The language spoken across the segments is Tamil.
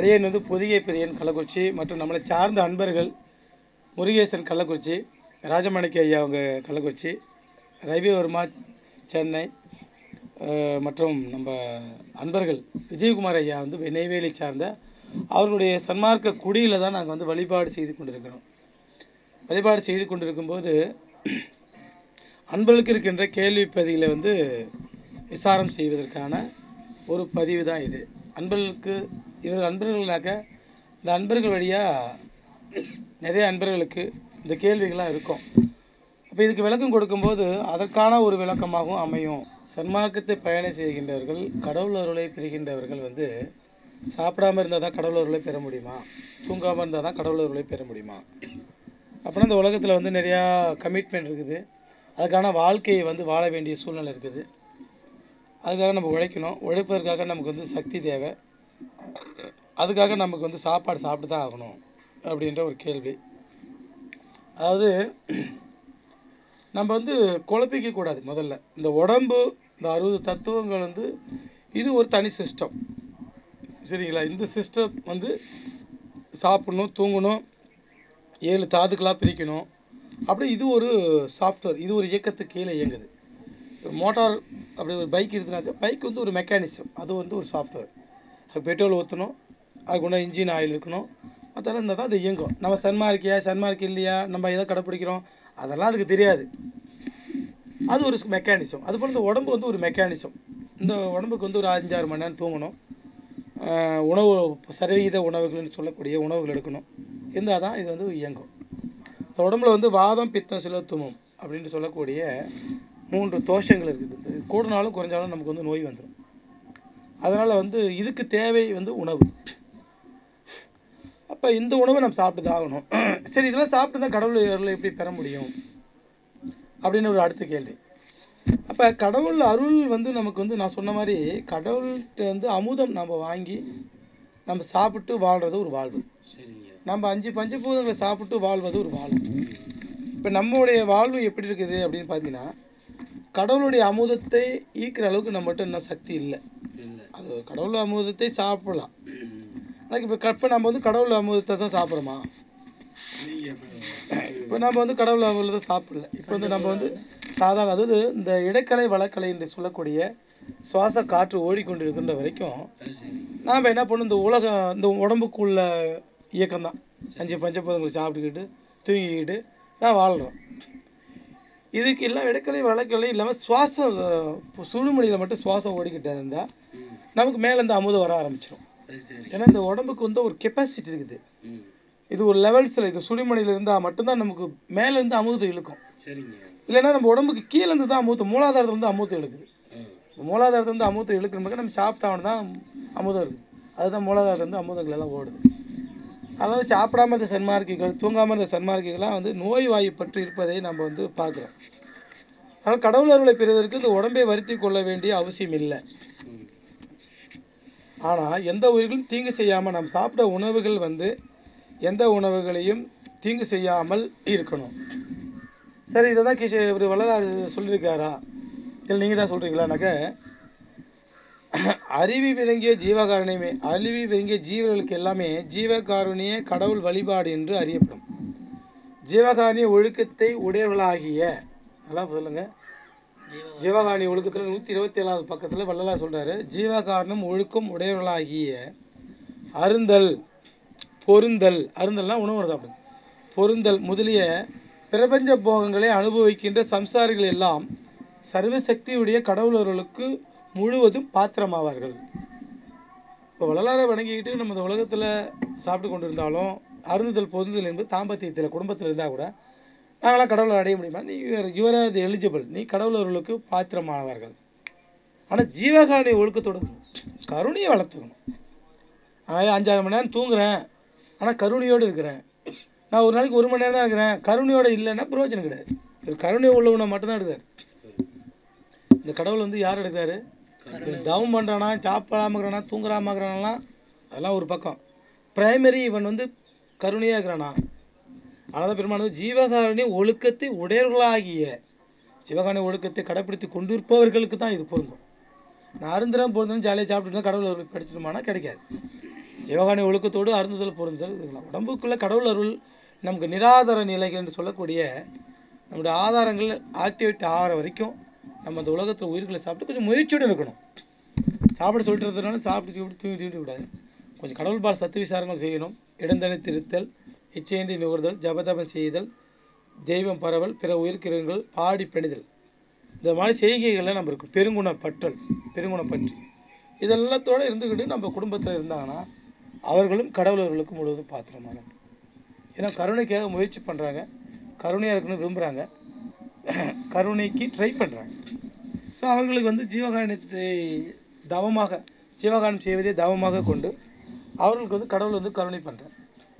அடியேன் வந்து பொதிகை பிரியன் கள்ளக்குறிச்சி மற்றும் நம்மளை சார்ந்த அன்பர்கள் முருகேசன் கள்ளக்குறிச்சி ராஜமாணிக்க ஐயா அவங்க கள்ளக்குறிச்சி ரவிவர்மா சென்னை அஹ், மற்றும் நம்ம அன்பர்கள் விஜயகுமார் ஐயா வந்து நெய்வேலி சார்ந்த அவர்களுடைய சன்மார்க்க குடியில் தான் நாங்கள் வந்து வழிபாடு செய்து கொண்டிருக்கிறோம் வழிபாடு செய்து கொண்டிருக்கும்போது அன்பர்களுக்கு இருக்கின்ற கேள்வி பதிகளை வந்து விசாரம் செய்வதற்கான ஒரு பதிவு தான் இது அன்பர்களுக்கு இவர் அன்பர்களாக இந்த அன்பர்கள் வழியாக நிறைய அன்பர்களுக்கு இந்த கேள்விகள்லாம் இருக்கும் அப்போ இதுக்கு விளக்கம் கொடுக்கும்போது அதற்கான ஒரு விளக்கமாகவும் அமையும் சன்மார்க்கத்தை பயணம் செய்கின்றவர்கள் கடவுள் அருளை பெறுகின்றவர்கள் வந்து சாப்பிடாம இருந்தால் தான் கடவுள் அருளை பெற முடியுமா தூங்காமல் இருந்தால் தான் கடவுள் அருளை பெற முடியுமா அப்புறம் இந்த உலகத்தில் வந்து நிறையா கமிட்மெண்ட் இருக்குது அதுக்கான வாழ்க்கையை வந்து வாழ வேண்டிய சூழ்நிலை இருக்குது அதுக்காக நம்ம உழைக்கணும் உழைப்பதற்காக நமக்கு வந்து சக்தி தேவை அதுக்காக நமக்கு வந்து சாப்பாடு சாப்பிட்டு தான் ஆகணும் அப்படின்ற ஒரு கேள்வி அதாவது நம்ம வந்து குழப்பிக்க கூடாது முதல்ல இந்த உடம்பு இந்த அறுபது தத்துவங்கள் வந்து இது ஒரு தனி சிஸ்டம் சரிங்களா இந்த சிஸ்டம் வந்து சாப்பிடணும் தூங்கணும் ஏழு தாதுக்களாக பிரிக்கணும் அப்படி இது ஒரு சாஃப்ட்வேர் இது ஒரு இயக்கத்துக்கு கீழே இயங்குது மோட்டார் அப்படி ஒரு பைக் இருக்குனாக்கா பைக் வந்து ஒரு மெக்கானிசம் அது வந்து ஒரு சாஃப்ட்வேர் அது பெட்ரோல் ஊற்றணும் அதுக்கு உள்ள இன்ஜின் ஆயில் இருக்கணும் அதெல்லாம் இருந்தால் தான் அது இயங்கும் நம்ம சன்மார்க்கியா சன்மார்க் இல்லையா நம்ம எதை கடைப்பிடிக்கிறோம் அதெல்லாம் அதுக்கு தெரியாது அது ஒரு மெக்கானிசம் அதுபோல் இந்த உடம்பு வந்து ஒரு மெக்கானிசம் இந்த உடம்புக்கு வந்து ஒரு அஞ்சாறு மணி நேரம் தூங்கணும் ஆஹ் உணவு சரிவிகித உணவுகள்னு சொல்லக்கூடிய உணவுகள் எடுக்கணும் இருந்தால் தான் இது வந்து இயங்கும் இந்த உடம்புல வந்து வாதம் பித்தம் சிலத்துமம் அப்படின்ட்டு சொல்லக்கூடிய மூன்று தோஷங்கள் இருக்குது இது கூடினாலும் குறைஞ்சாலும் நமக்கு வந்து நோய் வந்துடும் அதனால் வந்து இதுக்கு தேவை வந்து உணவு அப்போ இந்த உணவை நம்ம சாப்பிட்டு தான் ஆகணும் சரி இதெல்லாம் சாப்பிட்டு தான் கடவுள் அருளை எப்படி பெற முடியும் அப்படின்னு ஒரு அடுத்த கேள்வி அப்போ கடவுள் அருள் வந்து நமக்கு வந்து நான் சொன்ன மாதிரி கடவுள்கிட்ட வந்து அமுதம் நம்ம வாங்கி நம்ம சாப்பிட்டு வாழ்கிறது ஒரு வாழ்வு சரிங்க நம்ம அஞ்சு பஞ்சபூதங்களை சாப்பிட்டு வாழ்வது ஒரு வாழ்வு இப்போ நம்மளுடைய வாழ்வு எப்படி இருக்குது அப்படின்னு பார்த்தீங்கன்னா கடவுளுடைய அமுதத்தை ஈர்க்கிற அளவுக்கு நம்மகிட்ட இன்னும் சக்தி இல்லை இல்லை அது கடவுள் அமுதத்தை சாப்பிடலாம் ஆனால் இப்போ இப்போ நம்ம வந்து கடவுள் அமுதத்தை தான் சாப்பிட்றோமா இப்போ நம்ம வந்து கடவுள் அமுதத்தை சாப்பிடல இப்போ வந்து நம்ம வந்து சாதாரண அதாவது இந்த இடைக்கலை வழக்கலை என்று சொல்லக்கூடிய சுவாச காற்று ஓடிக்கொண்டிருக்கின்ற வரைக்கும் சரி நாம் என்ன பண்ணணும் இந்த உலகம் இந்த உடம்புக்குள்ள இயக்கம் தான் அஞ்சு பஞ்சபூதங்களை சாப்பிட்டுக்கிட்டு தூங்கிக்கிட்டு தான் வாழ்கிறோம் இதுக்கு எல்லாம் இடைக்கலை வழக்கலை இல்லாமல் சுவாச அஹ், சுழுமொழியில் மட்டும் சுவாசம் ஓடிக்கிட்டே இருந்தால் நமக்கு மேலேருந்து அமுதம் வர ஆரம்பிச்சிடும் சரி சரி ஏன்னா இந்த உடம்புக்கு வந்து ஒரு கெப்பாசிட்டி இருக்குது ம் இது ஒரு லெவல்ஸில் இது சுழிமணியில் இருந்தால் மட்டும்தான் நமக்கு மேலேருந்து அமுதம் இழுக்கும் சரிங்க இல்லைன்னா நம்ம உடம்புக்கு கீழேருந்து தான் அமுதம் மூலாதாரத்துலேருந்து அமுதம் இழுக்குது ம் இப்போ மூலாதாரத்துலேருந்து அமுதம் இழுக்கணும்னாக்க நம்ம சாப்பிட்டாவணும் தான் அமுதம் இருக்குது அதுதான் மூலாதாரத்துலேருந்து அமுதங்கள் எல்லாம் ஓடுது அதாவது சாப்பிடாம இருந்த சன்மார்க்கிகள் தூங்காமல் இருந்த சன்மார்க்கிகள்லாம் வந்து நோய் வாயு பற்றி இருப்பதை நம்ம வந்து பார்க்குறோம் ஆனால் கடவுள் அருளை பெறுவதற்கு இந்த உடம்பை வருத்தி கொள்ள வேண்டிய அவசியம் இல்லை ம் ஆனால் எந்த உயிர்களும் தீங்கு செய்யாமல் நாம் சாப்பிட்ட உணவுகள் வந்து எந்த உணவுகளையும் தீங்கு செய்யாமல் இருக்கணும் சரி இதை தான் கிஷ இவர் வள்ளலார் சொல்லியிருக்காரா இல்லை நீங்கள் தான் சொல்கிறீங்களானாக்க அறிவி விளங்கிய ஜீவகாரணியமே அறிவி விளங்கிய ஜீவர்களுக்கு எல்லாமே ஜீவகாருணிய கடவுள் வழிபாடு என்று அறியப்படும் ஜீவகாருணிய ஒழுக்கத்தை உடையவர்களாகிய நல்லா சொல்லுங்கள் ஜீவகாரணி ஒழுக்கத்தில் நூற்றி இருபத்தி ஏழாவது பக்கத்தில் வள்ளலார் சொல்கிறாரு ஜீவகாரணம் ஒழுக்கம் உடையவர்களாகிய அருந்தல் பொருந்தல் அருந்தல்னா உணவு சாப்பிடுது பொருந்தல் முதலிய பிரபஞ்ச போகங்களை அனுபவிக்கின்ற சம்சாரிகள் எல்லாம் சர்வசக்தியுடைய கடவுளர்களுக்கு முழுவதும் பாத்திரமாவார்கள் இப்போ வள்ளலாரை வணங்கிக்கிட்டு நம்ம இந்த உலகத்தில் சாப்பிட்டு கொண்டு இருந்தாலும் அருந்துதல் பொருந்துதல் என்பது தாம்பத்தியத்தில் குடும்பத்தில் இருந்தால் கூட நாங்களாம் கடவுளை அடைய முடியுமா நீ யுவர் ஆர் எலிஜிபிள் நீ கடவுளர்களுக்கு பாத்திரமானவர்கள் ஆனால் ஜீவகாரணி ஒழுக்கத்தோட இருக்கணும். கருணையை வளர்த்துக்கணும் நான் அஞ்சாறு மணி நேரம் தூங்குறேன் ஆனால் கருணையோடு இருக்கிறேன் நான் ஒரு நாளைக்கு ஒரு மணி நேரம் தான் இருக்கிறேன் கருணையோடு இல்லைன்னா பிரயோஜனம் கிடையாது இது கருணை உள்ளவனை மட்டும்தான் எடுக்கிறார் இந்த கடவுள் வந்து யார் எடுக்கிறாரு தவம் பண்ணுறானா சாப்பிடாம இருக்கிறானா தூங்குறாம இருக்கிறானா அதெல்லாம் ஒரு பக்கம் பிரைமரி இவன் வந்து கருணையாக இருக்கிறானா ஆனால் பெருமானது ஜீவகாரணி ஒழுக்கத்தை உடையவர்களாகிய சிவகாரணி ஒழுக்கத்தை கடைப்பிடித்து கொண்டிருப்பவர்களுக்கு தான் இது பொருந்தும் நான் அருந்திரம் பொருந்தணும் ஜாலியாக சாப்பிட்டு கடவுள் அவர்களுக்கு படிச்சிடுமானா கிடைக்காது ஜீவகாணி ஒழுக்கத்தோடு அருந்துதல் பொருந்துதல் இருக்கலாம் உடம்புக்குள்ள கடவுள் அருள் நமக்கு நிராதார நிலைகள் என்று சொல்லக்கூடிய நம்முடைய ஆதாரங்கள் ஆக்டிவேட் ஆகிற வரைக்கும் நம்ம அந்த உலகத்தில் உயிர்களை சாப்பிட்டு கொஞ்சம் முயற்சியோடு இருக்கணும் சாப்பிட சொல்லிட்டுறதுனால சாப்பிட்டு சாப்பிட்டு தூங்கி தூங்கிட்டு விடாது கொஞ்சம் கடவுள் பால் சத்து விசாரங்கள் செய்யணும் இடந்தனை திருத்தல் இச்சையின்றி நுகர்தல் ஜபதபம் செய்தல் தெய்வம் பரவல் பிற உயிர்க்கிரங்கள் பாடி பெணிதல் இந்த மாதிரி செய்கைகளில் நம்ம இருக்கும் பெருங்குண பற்றல் பெருங்குண பற்றி இதெல்லாத்தோடு இருந்துக்கிட்டு நம்ம குடும்பத்தில் இருந்தாங்கன்னா அவர்களும் கடவுளர்களுக்கு முழுவதும் பாத்திரமாக ஏன்னா கருணைக்காக முயற்சி பண்ணுறாங்க கருணையாக இருக்கணும்னு விரும்புகிறாங்க கருணைக்கு ட்ரை பண்ணுறாங்க ஸோ அவங்களுக்கு வந்து ஜீவகாரணத்தை தவமாக ஜீவகாரணம் செய்வதே தவமாக கொண்டு அவர்களுக்கு வந்து கடவுள் வந்து கருணை பண்ணுறார்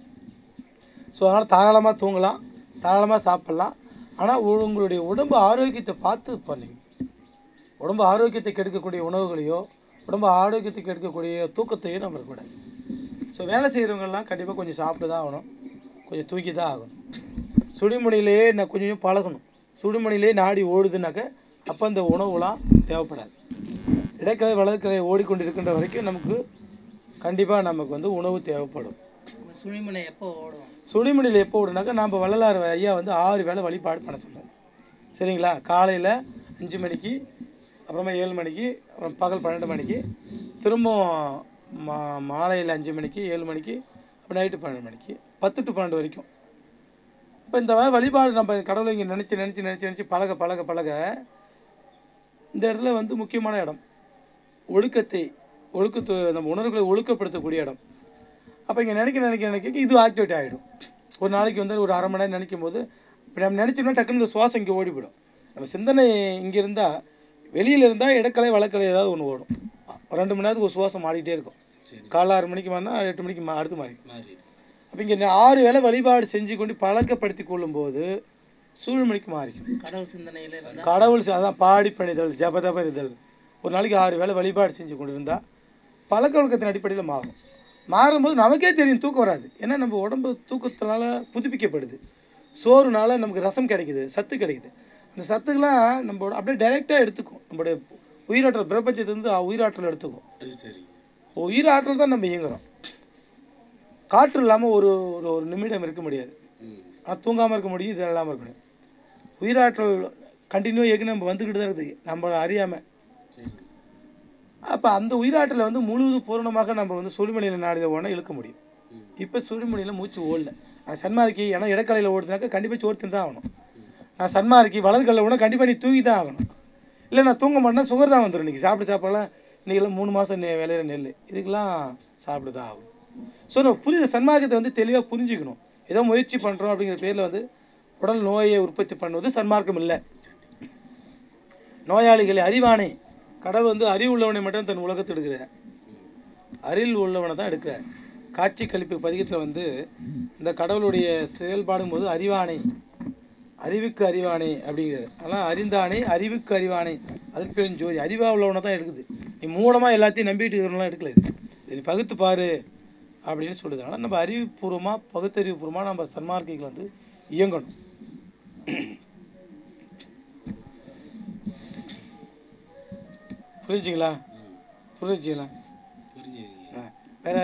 ஸோ அதனால் தாராளமாக தூங்கலாம் தாராளமாக சாப்பிட்லாம் ஆனால் உங்களுடைய உடம்பு ஆரோக்கியத்தை பார்த்து பண்ணுங்க உடம்பு ஆரோக்கியத்தை கெடுக்கக்கூடிய உணவுகளையோ உடம்பு ஆரோக்கியத்தை கெடுக்கக்கூடிய தூக்கத்தையோ நம்ம இருக்கக்கூடாது ஸோ வேலை செய்கிறவங்கெல்லாம் கண்டிப்பாக கொஞ்சம் சாப்பிட்டு தான் ஆகணும் கொஞ்சம் தூக்கி தான் ஆகணும் சுடுமணிலேயே நான் கொஞ்சம் கொஞ்சம் பழகணும் சுடுமணிலே நாடி ஓடுதுனாக்க அப்போ அந்த உணவுலாம் தேவைப்படாது இடைக்கலை வலதுக்கலை ஓடிக்கொண்டிருக்கின்ற வரைக்கும் நமக்கு கண்டிப்பாக நமக்கு வந்து உணவு தேவைப்படும் சுழிமனை எப்போ ஓடும் சுழிமணியில் எப்போ விடுனாக்கா நம்ம வள்ளலார் ஐயா வந்து ஆறு வேளை வழிபாடு பண்ண சொன்னார் சரிங்களா காலையில் அஞ்சு மணிக்கு அப்புறமா ஏழு மணிக்கு அப்புறம் பகல் பன்னெண்டு மணிக்கு திரும்பவும் மா மாலையில் அஞ்சு மணிக்கு ஏழு மணிக்கு அப்புறம் நைட்டு பன்னெண்டு மணிக்கு பத்து டு பன்னெண்டு வரைக்கும் இப்போ இந்த மாதிரி வழிபாடு நம்ம கடவுளை இங்கே நினச்சி நினச்சி நினச்சி நினச்சி பழக பழக பழக இந்த இடத்துல வந்து முக்கியமான இடம் ஒழுக்கத்தை ஒழுக்கத்தை நம்ம உணர்வுகளை ஒழுக்கப்படுத்தக்கூடிய இடம் அப்போ இங்கே நினைக்க நினைக்க நினைக்க இது ஆக்டிவேட் ஆகிடும் ஒரு நாளைக்கு வந்து ஒரு அரை மணி நேரம் நினைக்கும் போது இப்போ நம்ம நினச்சோம்னா டக்குன்னு இந்த சுவாசம் இங்கே ஓடிவிடும் நம்ம சிந்தனை இங்கே இருந்தால் வெளியில் இருந்தால் இடக்கலை வழக்கலை ஏதாவது ஒன்று ஓடும் ஒரு ரெண்டு மணி நேரத்துக்கு ஒரு சுவாசம் மாறிக்கிட்டே இருக்கும் சரி காலைல ஆறு மணிக்கு மாறினா எட்டு மணிக்கு மா அடுத்து மாறி மாறி அப்போ இங்கே ஆறு வேளை வழிபாடு செஞ்சு கொண்டு பழக்கப்படுத்தி கொள்ளும்போது சூழ்மணிக்கு மாறிக்கும் கடவுள் சிந்தனையில இருந்தா கடவுள் ச- அதான் பாடி பணிதல் ஜபதப இருதல் ஒரு நாளைக்கு ஆறு வேளை வழிபாடு செஞ்சு கொண்டு இருந்தால் பழக்க வழக்கத்தின் அடிப்படையில் மாறும் மாறும்போது நமக்கே தெரியும் தூக்கம் வராது ஏன்னா நம்ம உடம்பு தூக்கத்தினால புதுப்பிக்கப்படுது சோறுனால நமக்கு ரசம் கிடைக்குது சத்து கிடைக்குது அந்த சத்துக்கெல்லாம் நம்ம உட- அப்படியே டைரெக்டாக எடுத்துக்கும் நம்மளுடைய உயிராற்றல் பிரபஞ்சத்திலிருந்து உயிராற்றல் எடுத்துக்கும் அது சரி உயிராற்றல் தான் நம்ம இயங்குறோம் காற்று இல்லாமல் ஒரு ஒரு ஒரு நிமிடம் இருக்க முடியாது ம் ஆனால் தூங்காமல் இருக்க முடியும் இது இல்லாமல் இருக்க முடியும் உயிராற்றல் கண்டினியூ ஏற்கனவே நம்ம வந்துக்கிட்டு தான் இருக்குது நம்ம அறியாமல் சரி அப்போ அந்த உயிராற்றலை வந்து முழுவதும் பூரணமாக நம்ம வந்து சுழிமணியில் நாடின உடனே இழுக்க முடியும் ம். இப்போ சுழிமணியில் மூச்சு ஓடல நான் சன்மார்க்கி ஏன்னா இடக்கலையில் ஓடுதுனாக்கா கண்டிப்பாக சோறு தின்னு தான் ஆகணும் நான் சன்மார்க்கி வலது கல்ல ஓட கண்டிப்பாக நீ தூங்கி தான் ஆகணும் இல்லை நான் தூங்க மாட்டேன்னா சுகர் தான் வந்துடும் இன்றைக்கி சாப்பிட சாப்பிடலாம் இன்றைக்கெல்லாம் மூணு மாதம் நெ விளையிற நெல் இதுக்கெல்லாம் சாப்பிட தான் ஆகும் ஸோ நம்ம புரியுத சன்மார்க்கத்தை வந்து தெளிவாக புரிஞ்சுக்கணும் ஏதோ முயற்சி பண்ணுறோம் அப்படிங்கிற பேரில் வந்து உடல் நோயை உற்பத்தி பண்ணுவது சன்மார்க்கம் இல்லை நோயாளிகளை அறிவானை கடவுள் வந்து அறிவு உள்ளவனை மட்டும் தன் உலகத்தை எடுக்கிறார் அறிவில் உள்ளவனை தான் எடுக்கிறார் காட்சி கழிப்பு பதிகத்தில் வந்து இந்த கடவுளுடைய செயல்பாடும் போது அறிவானை அறிவுக்கு அறிவானே அப்படிங்கிறார் ஆனால் அறிந்தானே அறிவுக்கு அறிவானே அருட்பெரும் ஜோதி அறிவாக உள்ளவனை தான் எடுக்குது நீ மூலமாக எல்லாத்தையும் நம்பிட்டு இருக்கிறவங்களாம் எடுக்கல இது இது நீ பகுத்து பாரு அப்படின்னு சொல்லுது அதனால் நம்ம அறிவுபூர்வமாக பகுத்தறிவுபூர்வமாக நம்ம சன்மார்க்கிகள் வந்து இயங்கணும் புரிஞ்சுங்களா புரிஞ்சுங்களா புரிஞ்சுதுங்க ஆ வேற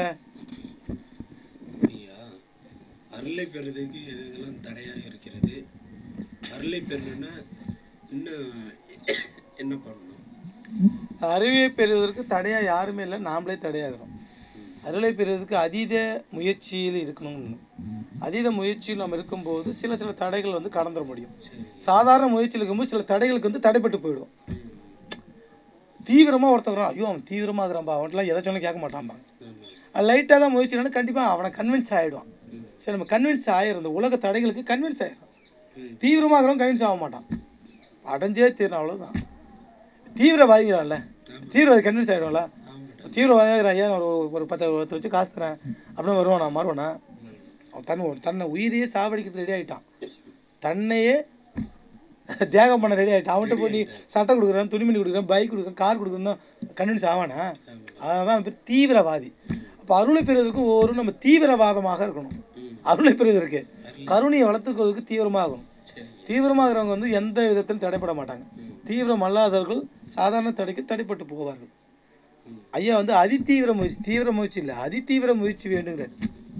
ஐயா அருளை பெறுறதுக்கு எது எதெல்லாம் தடையாக இருக்கிறது அருளை பெறணும்னா இன்னும் என்ன பண்ணணும் அறிவை பெறுவதற்கு தடையாக யாருமே இல்லை நாமளே தடையாகிறோம் அருளை பெறுவதற்கு அதீத முயற்சியில் இருக்கணும் அதீத முயற்சியில் நம்ம இருக்கும்போது சில சில தடைகள் வந்து கடந்துட முடியும் சரி சாதாரண முயற்சியில் இருக்கும்போது சில தடைகளுக்கு வந்து தடைப்பட்டு போயிடும் தீவிரமாக ஒருத்தவங்க ஐயோ அவன் தீவிரமாகறான்பா அவன்கிட்டலாம் எதை சொன்னாலும் கேட்க மாட்டான்பா ஆமாம் லைட்டாக தான் முயற்சி கண்டிப்பாக அவனை கன்வின்ஸ் ஆகிடுவான் சரி நம்ம கன்வின்ஸ் ஆயிரும் இந்த உலக தடைகளுக்கு கன்வின்ஸ் ஆயிரும் ம். தீவிரமாகறவன் கன்வின்ஸ் ஆக மாட்டான் அடைஞ்சே தீரணும் அவ்வளோதான் தீவிரவாதிங்கிறான்ல தீவிரவாதி கன்வின்ஸ் ஆகிடும்ல ஆமாம் தீவிரவாதிங்கிற ஐயா நான் ஒரு ஒரு பத்து ஒருத்தர் வச்சு காசு தரேன் அப்படின்னு வருவானா மாறுவானா அவன் தன்னை தன்னை உயிரையே சாவடிக்கிறது ரெடி ஆகிட்டான் தன்னையே தியாகம் பண்ண ரெடி ஆகிட்டான் அவன்கிட்ட போய் நீ சட்டை கொடுக்குறான் துணிமணி கொடுக்குறான் பைக் கொடுக்குறான் கார் கொடுக்குறேன்னா கன்வின்ஸ் ஆவானா அதனால தான் பேர் தீவிரவாதி அப்போ அருளை பெறுவதற்கு ஒவ்வொரு நம்ம தீவிரவாதமாக இருக்கணும் ம். அருளை பெறுவதற்கு கருணையை வளர்த்துக்கிறதுக்கு தீவிரமாகணும் சரி தீவிரமாகிறவங்க வந்து எந்த விதத்திலும் தடைப்பட மாட்டாங்க ம். தீவிரம் அல்லாதவர்கள் சாதாரண தடைக்கு தடைப்பட்டு போவார்கள் ஐயா வந்து அதிதீவிர முயற்சி தீவிர முயற்சி இல்லை அதிதீவிர முயற்சி வேண்டுங்கிறார்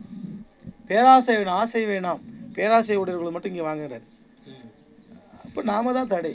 பேராசை வேணும் ஆசை வேணாம் பேராசை உடையவர்கள் மட்டும் இங்கே வாங்குறாரு ம். அப்போ நாம தான் தடை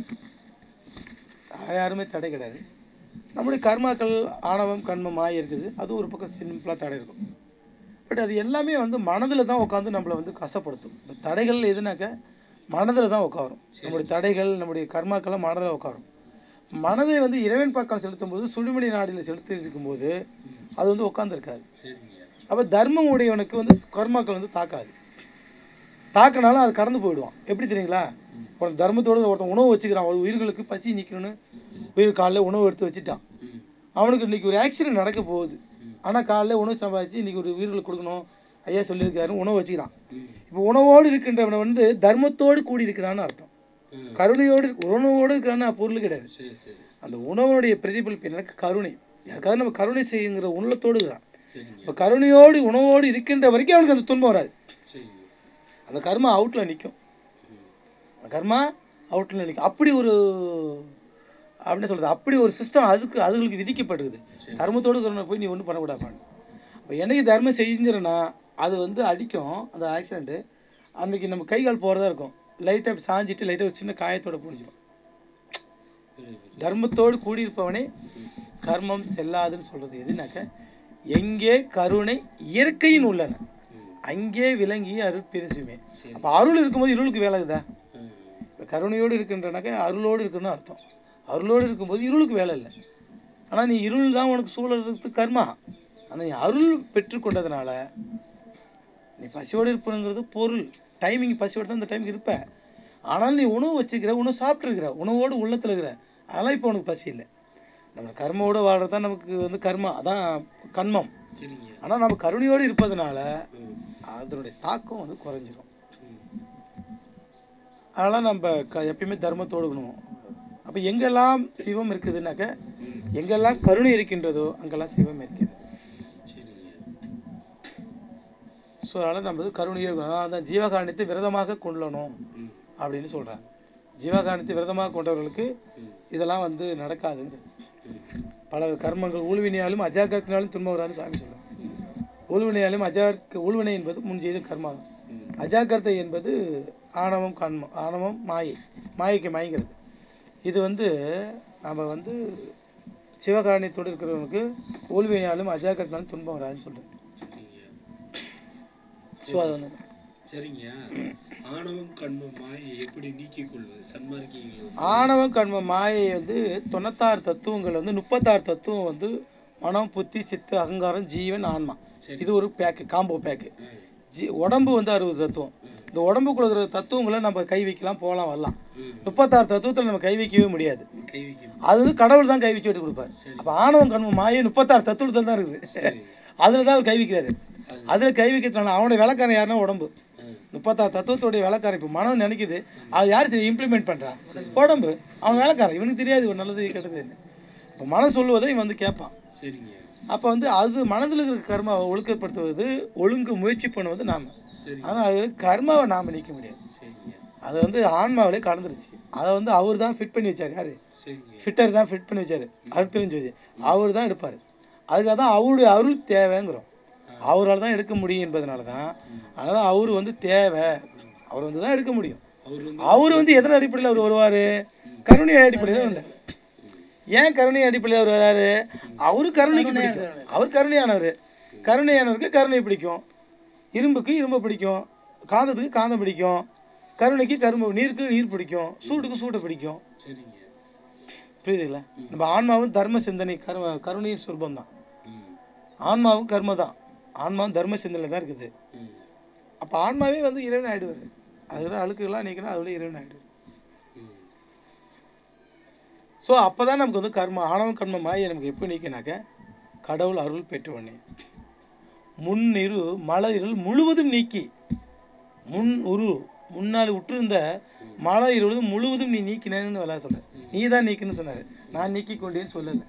வேற யாருமே தடை கிடையாது நம்முடைய கர்மாக்கள் ஆணவம் கண்மம் மாய இருக்குது அது ஒரு பக்கம் சிம்பிளாக தடை இருக்கும் பட் அது எல்லாமே வந்து மனதில் தான் உட்காந்து நம்மளை வந்து கஷ்டப்படுத்தும் இந்த தடைகள் எதுனாக்க மனதில் தான் உட்காரும் நம்முடைய தடைகள் நம்முடைய கர்மாக்கள்லாம் மனதில் உட்காரும் மனதை வந்து இறைவன் பக்கம் செலுத்தும் போது சுழிமணி நாடியில் செலுத்தி இருக்கும்போது அது வந்து உட்காந்துருக்காது சரிங்க அப்போ தர்மம் உடையவனுக்கு வந்து கர்மாக்கள் வந்து தாக்காது தாக்கினாலும் அது கடந்து போயிடுவான் எப்படி தெரியுங்களா ஒரு தர்மத்தோடு ஒருத்தன் உணவு வச்சுக்கிறான் ஒரு உயிர்களுக்கு பசி நிற்கணும்னு உயிர் காலைல உணவு எடுத்து வச்சுட்டான் ம் அவனுக்கு இன்னைக்கு ஒரு ஆக்சிடென்ட் நடக்க போகுது ஆனால் காலைல உணவு சம்பாதிச்சு இன்னைக்கு ஒரு உயிர்களுக்கு கொடுக்கணும் ஐயா சொல்லியிருக்காரு உணவு வச்சுக்கிறான் ம் இப்போ உணவோடு இருக்கின்றவனை வந்து தர்மத்தோடு கூடி இருக்கிறான்னு அர்த்தம் ம். கருணையோடு இருக்கு- உணவோடு இருக்கிறான்னு பொருள் கிடையாது சரி சரி அந்த உணவனுடைய பிரதிபலிப்பு எனக்கு கருணை யாருக்காவது நம்ம கருணை செய்யுங்கிற உள்ளத்தோடு இருக்கிறான் சரிங்க இப்போ கருணையோடு உணவோடு இருக்கின்ற வரைக்கும் அவனுக்கு அந்த துன்பம் வராது சரிங்க அந்த கர்மா அவுட்டில் நிற்கும் அந்த கர்மா அவுட்டில் நிற்கும் அப்படி ஒரு அப்படின்னு சொல்கிறது அப்படி ஒரு சிஸ்டம் அதுக்கு அதுகளுக்கு விதிக்கப்பட்டிருக்குது தர்மத்தோடு கருணை போய் நீ ஒன்றும் பண்ணக்கூடாது இப்போ என்னைக்கு தர்மம் செஞ்சிடனா அது வந்து அடிக்கும் அந்த ஆக்சிடெண்ட்டு அன்றைக்கி நம்ம கை கால் போகிறதா இருக்கும் லைட்டாக சாஞ்சிட்டு லைட்டாக ஒரு சின்ன காயத்தோட புரிஞ்சிடும் புரியுது தர்மத்தோடு கூடியிருப்பவனே கர்மம் செல்லாதுன்னு சொல்கிறது எதுனாக்க எங்கே கருணை இயற்கையின் உள்ளன அங்கே விளங்கி அருள் பெருசுமே அப்போ அருள் இருக்கும்போது இருளுக்கு வேலை இருக்குதா ம் இப்போ கருணையோடு இருக்கின்றனாக்க அருளோடு இருக்குன்னு அர்த்தம் அருளோடு இருக்கும்போது இருளுக்கு வேலை இல்லை ஆனால் நீ இருள் தான் உனக்கு சூழலுக்கு கர்மா ஆனால் நீ அருள் பெற்றுக்கொண்டதுனால நீ பசியோடு இருப்பணுங்கிறது பொருள் டைமிங் பசியோடு தான் இந்த டைமுக்கு இருப்ப ஆனால் நீ உணவு வச்சுக்கிற உணவு சாப்பிட்ருக்கிற உணவோடு உள்ளத்தில் இருக்கிற அதெல்லாம் இப்போ உனக்கு பசி இல்லை நம்ம கர்மாவோட வாழ்றது தான் நமக்கு வந்து கர்மா அதான் கண்மம் சரிங்க ஆனால் நம்ம கருணையோடு இருப்பதனால ம் அதனுடைய தாக்கம் வந்து குறைஞ்சிரும் ம் அதனால் நம்ம க எப்பயுமே தர்மத்தோடு இருக்கணும் அப்போ எங்கெல்லாம் சிவம் இருக்குதுன்னாக்க ம் எங்கெல்லாம் கருணை இருக்கின்றதோ அங்கெல்லாம் சிவம் இருக்கிறது சரிங்க ஸோ அதனால் நம்ம வந்து கருணையே இருக்கணும் அதான் அந்த ஜீவகாரணத்தை விரதமாக கொள்ளணும் ம் அப்படின்னு சொல்கிறாங்க ஜீவகாரணத்தை விரதமாக கொண்டவர்களுக்கு ம் இதெல்லாம் வந்து நடக்காதுங்க ம் பல கர்மங்கள் ஊழ்வினையாலும் அஜாக்கிரத்தினாலும் துன்பம் வராதுன்னு சாமி சொல்கிறாங்க ஊழ்வினையாலும் அஜா ஊழ்வினை என்பது முன் செய்த கர்மாவும் ம் அஜாக்கிரதை என்பது ஆணவம் கண்மம் ஆணவம் மாயை மாயைக்கு மயங்கிறது இது வந்து நம்ம வந்து சிவகாரணியத்தோடு இருக்கிறவனுக்கு ஊழ்வினையாலும் அஜாக்கிரத்தினாலும் துன்பம் வராதுன்னு சொல்கிறேன் சரிங்க ஸோ அது வந்து சரிங்க ஆணவம் கண்மம் மாயை எப்படி நீக்கிக் கொள்வது சன்மார்க்கிகள் ஆணவம் கண்மம் மாயை வந்து தொண்ணூத்தாறு தத்துவங்கள் வந்து முப்பத்தாறு தத்துவம் வந்து மனம் புத்தி சித்து அகங்காரம் ஜீவன் ஆன்மா சரி. இது ஒரு பேக்கு காம்போ பேக்கு ம் ஜி உடம்பு வந்து அறுபது தத்துவம் இந்த உடம்புக்குள்ள இருக்கிற தத்துவங்களை நம்ம கை வைக்கலாம் போகலாம் வரலாம் ம் முப்பத்தாறு தத்துவத்தில் நம்ம கை வைக்கவே முடியாது கை வைக்கணும் அது வந்து கடவுள் தான் கை வச்சு எடுத்து கொடுப்பார் சரி. அப்போ ஆணவம் கண்மம் மாயை முப்பத்தாறு தத்துவத்தில் தான் இருக்குது சரி அதில் தான் அவர் கை வைக்கிறாரு அதில் கை வைக்கிறதுனால அவனுடைய விளக்காரன் யாருன்னா உடம்பு ம் முப்பத்தாறு தத்துவத்தோடைய வேலைக்காரன் இப்போ மனம் நினைக்குது அது யார் சரி இம்ப்ளிமெண்ட் பண்ணுறான் உடம்பு அவன் வேலைக்காரன் இவனுக்கு தெரியாது ஒரு நல்லது கெட்டது இப்போ மனம் சொல்லுவதை இவன் வந்து கேட்பான் சரிங்க அப்போ வந்து அது மனதில் இருக்கிற கர்மாவை ஒழுக்கப்படுத்துவது ஒழுங்கு முயற்சி பண்ணுவது நாம் சரி ஆனால் அது கர்மாவை நாம் நீக்க முடியாது சரிங்க அதை வந்து ஆன்மாவிலே கலந்துருச்சு அதை வந்து அவர் தான் ஃபிட் பண்ணி வச்சார் யார் சரிங்க ஃபிட்டர் தான் ஃபிட் பண்ணி வச்சார் அருட்பெருஞ்சோதி அவர் தான் எடுப்பார் அதுக்காக தான் அவருடைய அருள் தேவைங்கிறோம் அவரால் தான் எடுக்க முடியும் என்பதனால தான் அதனால் அவர் வந்து தேவை அவர் வந்து தான் எடுக்க முடியும் அவர் வந்து அவர் வந்து எதன் அடிப்படையில் அவர் வருவார் கருணை அடிப்படையில் இல்லை ஏன் கருணை அடிப்படையில் அவர் வராரு அவரு கருணைக்கு பிடிக்கும் அவர் கருணையானவர் கருணையானவருக்கு கருணை பிடிக்கும் இரும்புக்கு இரும்பு பிடிக்கும் காந்தத்துக்கு காந்தம் பிடிக்கும் கருணைக்கு கரும்பு நீருக்கு நீர் பிடிக்கும் சூட்டுக்கு சூட்டை பிடிக்கும் சரிங்க புரியுதுங்களா நம்ம ஆன்மாவும் தர்ம சிந்தனை கரு கருணையின் சுரூபம் தான் ம் ஆன்மாவும் கர்ம தான் ஆன்மாவும் தர்ம சிந்தனை தான் இருக்குது ம் அப்போ ஆன்மாவே வந்து இறைவன் ஆயிடுவார் அதில் அழுக்குகள்லாம் நீக்கணும் அதோட இறைவன் ஆயிடுவார் ம் ஸோ அப்போ தான் நமக்கு வந்து கர்ம ஆணவம் கர்ம மாயை நமக்கு எப்போ நீக்கினாக்க கடவுள் அருள் பெற்றவனே முன்னிரு மல இருள் முழுவதும் நீக்கி முன் உரு முன்னால் உற்றிருந்த மலை இருள் முழுவதும் நீ நீக்கினேன்னு விளையாட சொல்ற நீ தான் நீக்குன்னு சொன்னார் நான் நீக்கி கொண்டேன்னு சொல்லலை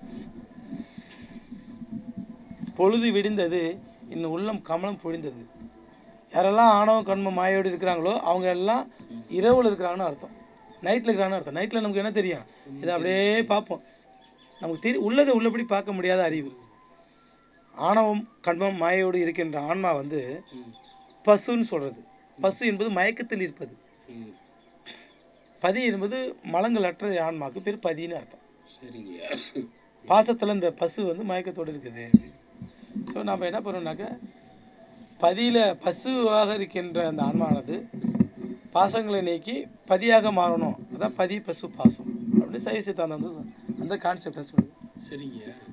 பொழுது விடிந்தது இன்னும் உள்ளம் கமலம் பொழிந்தது யாரெல்லாம் ஆணவம் கண்மம் மாயோடு இருக்கிறாங்களோ அவங்க எல்லாம் இரவில் இருக்கிறாங்கன்னு அர்த்தம் நைட்டில் இருக்கிறாங்கன்னு அர்த்தம் நைட்டில் நமக்கு என்ன தெரியும் இதை அப்படியே பார்ப்போம் நமக்கு தெரி உள்ளதை உள்ளபடி பார்க்க முடியாத அறிவு ஆணவம் கண்மம் மாயோடு இருக்கின்ற ஆன்மா வந்து ம். பசுன்னு சொல்கிறது பசு என்பது மயக்கத்தில் இருப்பது ம். பதி என்பது மலங்கள் அற்ற ஆன்மாக்கு பேர் பதின்னு அர்த்தம் சரிங்க பாசத்தில் இந்த பசு வந்து மயக்கத்தோடு இருக்குது ஸோ நம்ம என்ன பண்ணுறோம்னாக்க பதியில் பசுவாக இருக்கின்ற அந்த ஆன்மானது பாசங்களை நீக்கி பதியாக மாறணும் அதான் பதி பசு பாசம் அப்படின்னு சைவ சித்தாந்தம் வந்து அந்த கான்செப்டை சொல்லுது சரிங்க